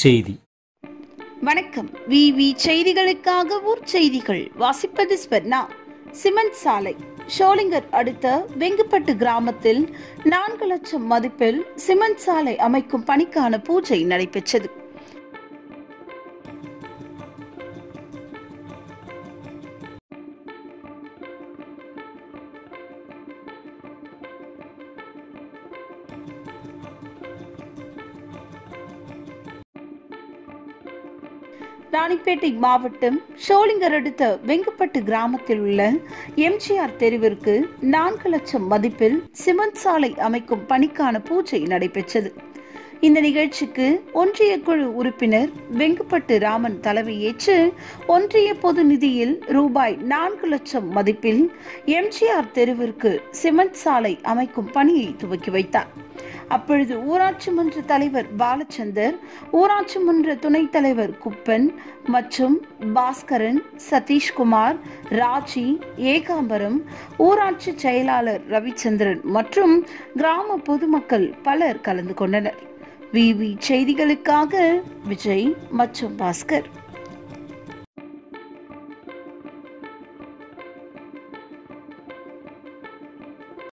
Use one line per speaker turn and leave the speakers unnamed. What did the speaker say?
செய்தி
வணக்கம் விவி செய்திகளுக்காக ஊர் செய்திகள் வாசிப்பது ஸ்வர்ணா சிமெண்ட் சாலை ஷோலிங்கர் அடுத்த வெங்குப்பட்டு கிராமத்தில் நான்கு லட்சம் மதிப்பில் சிமெண்ட் சாலை அமைக்கும் பணிக்கான பூஜை நடைபெற்றது ராணிப்பேட்டை மாவட்டம் ஷோலிங்கர் அடுத்த வெங்குப்பட்டு கிராமத்தில் உள்ள எம்ஜிஆர் தெருவிற்கு நான்கு லட்சம் மதிப்பில் சிமெண்ட் சாலை அமைக்கும் பணிக்கான பூஜை நடைபெற்றது இந்த நிகழ்ச்சிக்கு ஒன்றிய குழு உறுப்பினர் வெங்குப்பட்டு ராமன் தலைமையேற்று ஒன்றிய பொது நிதியில் ரூபாய் நான்கு லட்சம் மதிப்பில் எம்ஜிஆர் தெருவிற்கு சிமெண்ட் சாலை அமைக்கும் பணியை துவக்கி வைத்தார் அப்பொழுது ஊராட்சி மன்ற தலைவர் பாலச்சந்தர் ஊராட்சி மன்ற துணைத் தலைவர் குப்பன் மற்றும் பாஸ்கரன் சதீஷ்குமார் ராஜி ஏகாம்பரம் ஊராட்சி செயலாளர் ரவிச்சந்திரன் மற்றும் கிராம பொதுமக்கள் பலர் கலந்து கொண்டனர் விவி செய்திகளுக்காக விஜய் மற்றும் பாஸ்கர்